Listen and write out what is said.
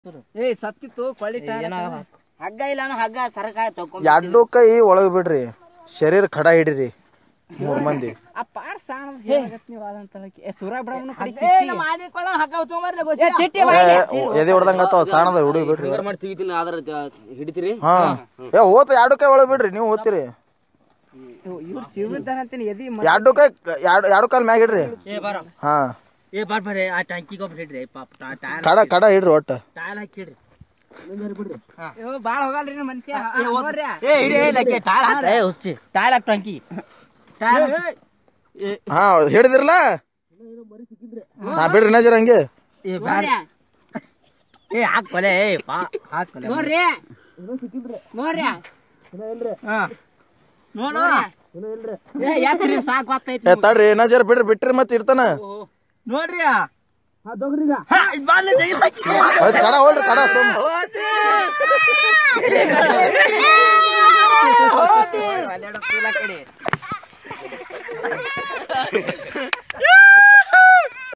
ಏ ಸತ್ತಿತ್ತು ಕೊಳ್ಳಿ ಹಗ್ಗ ಇಲ್ಲ ಅನ್ನೋ ಹಗ್ಗ ಸರಕಾಯ ತಕೊಂಡ್ ಎರಡು ಕೈ ಒಳಗ್ ಬಿಡ್ರಿ ಶರೀರ ಖಡ ಹಿಡಿರಿ ಮೂರ್ ಮಂದಿ ಆ ಪಾರ್ ಸಾಣ ಹೇಗತ್ ನೀವು ಅದಂತ ಏ ಸೂರ ಬಿಡವನು ಕಡಿ ಚಿಟ್ಟಿ ಮಾಡಿಕೊಳ್ಳ ಹಗ್ಗ ತೊಗೊಂಬರ್ಲೆ ಬೋಸಿ ಚಿಟ್ಟಿ ಏ, ಎದೆ ಹೊಡ್ದಂಗ ಆತಾವ ಸಾಣದ ಹುಡುಗಿ ಬಿಡ್ರಿ ಮಾಡಿ ತೆಗಿತೀನಿ ಆದ್ರ ಹಿಡಿತೀರಿ ಹಾ ಏ ಓತ ಎರಡು ಕೈ ಒಳಗ್ ಬಿಡ್ರಿ ನೀವು ಓದ್ತೀರಿ ಇವ್ರು ಸಿಗುತ್ತಾನಂತೀನಿ ಎದಿ ಎರಡು ಕೈ ಎರಡು ಎರಡು ಕಾಲ್ ಮ್ಯಾಗ ಇಡ್ರಿ ಏ ಬಾರ ಹಾ ಏ ಬಾರ್ ಬರ್ರಿ ಆ ಟ್ಯಾಂಕಿಗೆ ಒಬ್ರು ಹಿಡ್ರಿ ಪಾಪ ಟಾಯಲ್ ಕಡ ಕಡ ಇಡ್ರಿ ಒಟ್ಟ ಟಾಯಲ್ ಹಾಕಿಡ್ರಿ ಬಾಳ ಹೋಗಲ್ರಿ ನಿಮ್ಮ ಮನುಷ್ಯ ನೋಡ್ರಿ ಏ ಹಿಡಿ ಏ ಲಕ್ಕೆ ಟಾಯಲ್ ಹಾಕ ಏ ಹುಚ್ಚಿ ಟಾಯಲ್ ಹಾಕ್ ಟ್ಯಾಂಕಿ ಟಾಯಲ್ ಹಾ ಹಿಡಿದಿರ್ಲ ಹಾ ಬಿಡ್ರಿ ನಜರ್ ಹಂಗೆ ಏ ಬಾರ ಏ ಹಾಕ್ ಕೊಲೆ ಏ ಪಾ ಹಾಕ್ ಕೊಲೆ ನೋಡ್ರಿ ನೋಡ್ರಿ ಹಾ ನೋಡು ಏ ಯಾಕ್ರಿ ಸಾಕ್ ಗೊತ್ತೈತಿ ಏ ತಡ್ರಿ ನಜರ್ ಬಿಡ್ರಿ ಬಿಟ್ರಿ ಮತ್ ಇಡ್ತಾನ ನೋಡ್ರಿ ಹಾ, ಇದ್ ಬಾರ್ಲೆ ಜೈ ಹಾಕಿ ಆಯ್ತ್ ಕಡ ಹೋಲ್ರಿ ಕಡ ಸುಮ್ ಅಲ್ಲೆರಡು ಕೂಲ ಕಡೆ